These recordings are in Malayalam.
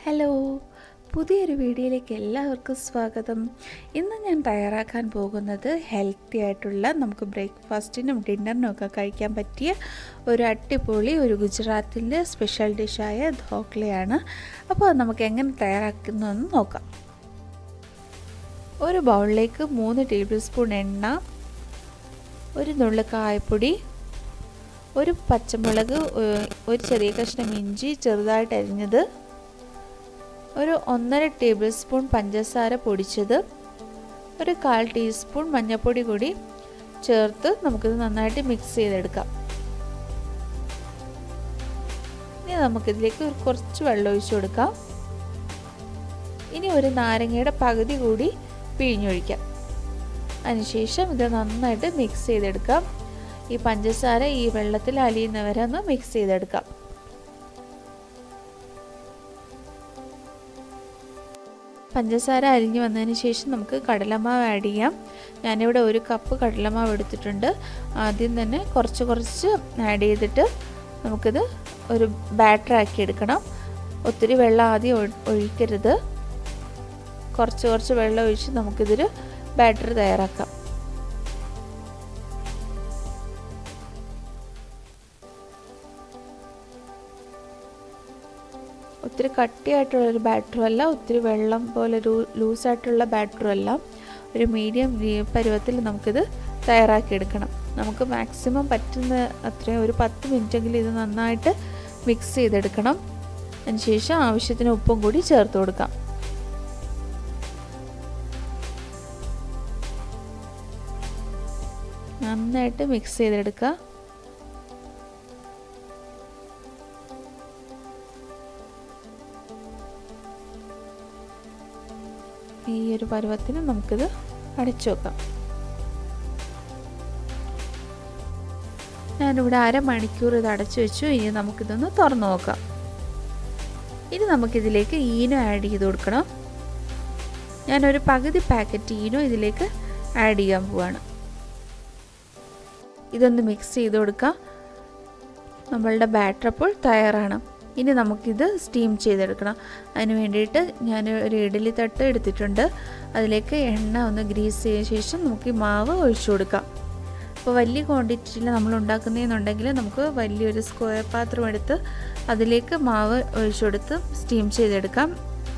ഹലോ പുതിയൊരു വീഡിയോയിലേക്ക് എല്ലാവർക്കും സ്വാഗതം ഇന്ന് ഞാൻ തയ്യാറാക്കാൻ പോകുന്നത് ഹെൽത്തി ആയിട്ടുള്ള നമുക്ക് ബ്രേക്ക്ഫാസ്റ്റിനും ഡിന്നറിനും ഒക്കെ കഴിക്കാൻ പറ്റിയ ഒരു അടിപൊളി ഒരു ഗുജറാത്തിൻ്റെ സ്പെഷ്യൽ ഡിഷായ ധോക്ലയാണ് അപ്പോൾ അത് നമുക്ക് എങ്ങനെ തയ്യാറാക്കുന്നതെന്ന് നോക്കാം ഒരു ബൗളിലേക്ക് മൂന്ന് ടേബിൾ സ്പൂൺ എണ്ണ ഒരു നുള്ളു കായപ്പൊടി ഒരു പച്ചമുളക് ഒരു ചെറിയ കഷ്ണം ഇഞ്ചി ചെറുതായിട്ട് അരിഞ്ഞത് ഒരു ഒന്നര ടേബിൾ സ്പൂൺ പഞ്ചസാര പൊടിച്ചത് ഒരു കാൽ ടീസ്പൂൺ മഞ്ഞൾപ്പൊടി കൂടി ചേർത്ത് നമുക്കിത് നന്നായിട്ട് മിക്സ് ചെയ്തെടുക്കാം ഇനി നമുക്കിതിലേക്ക് കുറച്ച് വെള്ളം ഒഴിച്ചു കൊടുക്കാം ഇനി ഒരു നാരങ്ങയുടെ പകുതി കൂടി പിഴിഞ്ഞൊഴിക്കാം അതിനുശേഷം ഇത് നന്നായിട്ട് മിക്സ് ചെയ്തെടുക്കാം ഈ പഞ്ചസാര ഈ വെള്ളത്തിൽ അലിയുന്നവരെ ഒന്ന് മിക്സ് ചെയ്തെടുക്കാം പഞ്ചസാര അരിഞ്ഞു വന്നതിന് ശേഷം നമുക്ക് കടലമാവ് ആഡ് ചെയ്യാം ഞാനിവിടെ ഒരു കപ്പ് കടലമാവ് എടുത്തിട്ടുണ്ട് ആദ്യം തന്നെ കുറച്ച് കുറച്ച് ആഡ് ചെയ്തിട്ട് നമുക്കിത് ഒരു ബാറ്റർ ആക്കി എടുക്കണം ഒത്തിരി വെള്ളം ആദ്യം ഒഴിക്കരുത് കുറച്ച് കുറച്ച് വെള്ളം ഒഴിച്ച് നമുക്കിതൊരു ബാറ്റർ തയ്യാറാക്കാം ഒത്തിരി കട്ടിയായിട്ടുള്ളൊരു ബാറ്ററും അല്ല ഒത്തിരി വെള്ളം പോലെ ലൂസായിട്ടുള്ള ബാറ്ററും അല്ല ഒരു മീഡിയം പരുവത്തിൽ നമുക്കിത് തയ്യാറാക്കിയെടുക്കണം നമുക്ക് മാക്സിമം പറ്റുന്ന അത്രയും ഒരു പത്ത് മിനിറ്റെങ്കിലും ഇത് നന്നായിട്ട് മിക്സ് ചെയ്തെടുക്കണം അതിനുശേഷം ആവശ്യത്തിന് ഉപ്പും കൂടി ചേർത്ത് കൊടുക്കാം നന്നായിട്ട് മിക്സ് ചെയ്തെടുക്കുക ഈ ഒരു പരുവത്തിന് നമുക്കിത് അടച്ചു വെക്കാം ഞാനിവിടെ അരമണിക്കൂർ ഇത് അടച്ചു വെച്ചു ഇനി നമുക്കിതൊന്ന് തുറന്നു നോക്കാം ഇനി നമുക്കിതിലേക്ക് ഈനോ ആഡ് ചെയ്ത് കൊടുക്കണം ഞാനൊരു പകുതി പാക്കറ്റ് ഈനോ ഇതിലേക്ക് ആഡ് ചെയ്യാൻ പോവാണ് ഇതൊന്ന് മിക്സ് ചെയ്ത് കൊടുക്കാം നമ്മളുടെ ബാറ്റർ അപ്പോൾ തയ്യാറാണ് ഇനി നമുക്കിത് സ്റ്റീം ചെയ്തെടുക്കണം അതിന് വേണ്ടിയിട്ട് ഞാൻ ഒരു ഇഡലി തട്ട് എടുത്തിട്ടുണ്ട് അതിലേക്ക് എണ്ണ ഒന്ന് ഗ്രീസ് ചെയ്ത ശേഷം നമുക്ക് ഈ മാവ് ഒഴിച്ചു കൊടുക്കാം അപ്പോൾ വലിയ ക്വാണ്ടിറ്റിയിൽ നമ്മൾ ഉണ്ടാക്കുന്നതെന്നുണ്ടെങ്കിൽ നമുക്ക് വലിയൊരു സ്ക്വയർ പാത്രം എടുത്ത് അതിലേക്ക് മാവ് ഒഴിച്ചു കൊടുത്ത് സ്റ്റീം ചെയ്തെടുക്കാം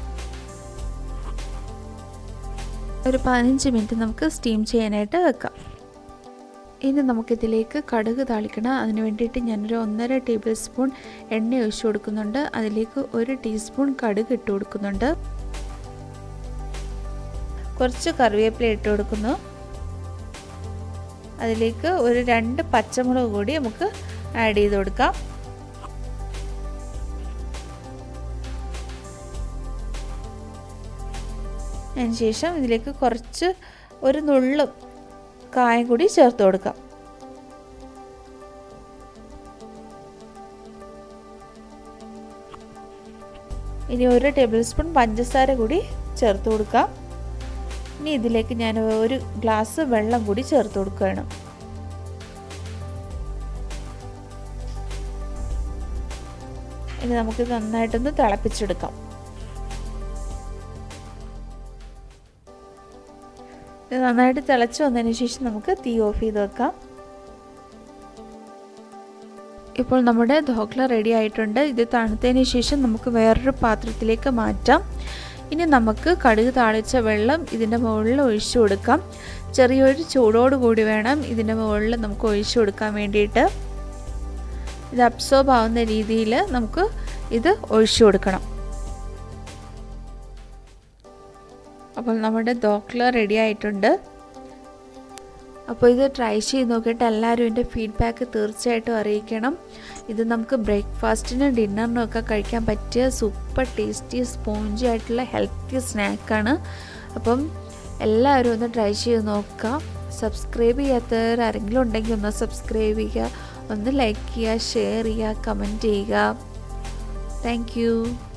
ഒരു പതിനഞ്ച് മിനിറ്റ് നമുക്ക് സ്റ്റീം ചെയ്യാനായിട്ട് വെക്കാം ഇനി നമുക്കിതിലേക്ക് കടുക് താളിക്കണം അതിന് വേണ്ടിയിട്ട് ഞാനൊരു ഒന്നര ടേബിൾ സ്പൂൺ എണ്ണ ഒഴിച്ചു കൊടുക്കുന്നുണ്ട് അതിലേക്ക് ഒരു ടീസ്പൂൺ കടുക് ഇട്ട് കൊടുക്കുന്നുണ്ട് കുറച്ച് കറിവേപ്പില ഇട്ട് കൊടുക്കുന്നു അതിലേക്ക് ഒരു രണ്ട് പച്ചമുളക് കൂടി നമുക്ക് ആഡ് ചെയ്ത് കൊടുക്കാം അതിനുശേഷം ഇതിലേക്ക് കുറച്ച് ഒരു നുള്ളു കായം കൂടി ചേർത്ത് കൊടുക്കാം ഇനി ഒരു ടേബിൾ സ്പൂൺ പഞ്ചസാര കൂടി ചേർത്ത് കൊടുക്കാം ഇനി ഇതിലേക്ക് ഞാൻ ഒരു ഗ്ലാസ് വെള്ളം കൂടി ചേർത്ത് കൊടുക്കുകയാണ് ഇനി നമുക്ക് നന്നായിട്ടൊന്ന് തിളപ്പിച്ചെടുക്കാം ഇത് നന്നായിട്ട് തിളച്ച് വന്നതിന് ശേഷം നമുക്ക് തീ ഓഫ് ചെയ്ത് വെക്കാം ഇപ്പോൾ നമ്മുടെ ധോക്ല റെഡി ആയിട്ടുണ്ട് ഇത് തണുത്തതിന് ശേഷം നമുക്ക് വേറൊരു പാത്രത്തിലേക്ക് മാറ്റാം ഇനി നമുക്ക് കടുക് താളിച്ച വെള്ളം ഇതിൻ്റെ മുകളിൽ ഒഴിച്ചു കൊടുക്കാം ചെറിയൊരു ചൂടോട് കൂടി വേണം ഇതിൻ്റെ മുകളിൽ നമുക്ക് ഒഴിച്ചു കൊടുക്കാൻ വേണ്ടിയിട്ട് ഇത് അബ്സോർബ് ആവുന്ന രീതിയിൽ നമുക്ക് ഇത് ഒഴിച്ചു കൊടുക്കണം അപ്പോൾ നമ്മുടെ ദോക്ല റെഡി ആയിട്ടുണ്ട് അപ്പോൾ ഇത് ട്രൈ ചെയ്ത് നോക്കിയിട്ട് എല്ലാവരും എൻ്റെ ഫീഡ്ബാക്ക് തീർച്ചയായിട്ടും അറിയിക്കണം ഇത് നമുക്ക് ബ്രേക്ക്ഫാസ്റ്റിനും ഡിന്നറിനും ഒക്കെ കഴിക്കാൻ പറ്റിയ സൂപ്പർ ടേസ്റ്റി സ്പോഞ്ചി ആയിട്ടുള്ള ഹെൽത്തി സ്നാക്കാണ് അപ്പം എല്ലാവരും ഒന്ന് ട്രൈ ചെയ്ത് നോക്കാം സബ്സ്ക്രൈബ് ചെയ്യാത്തവർ ആരെങ്കിലും ഉണ്ടെങ്കിൽ ഒന്ന് സബ്സ്ക്രൈബ് ചെയ്യുക ഒന്ന് ലൈക്ക് ചെയ്യുക ഷെയർ ചെയ്യുക കമൻറ്റ് ചെയ്യുക താങ്ക്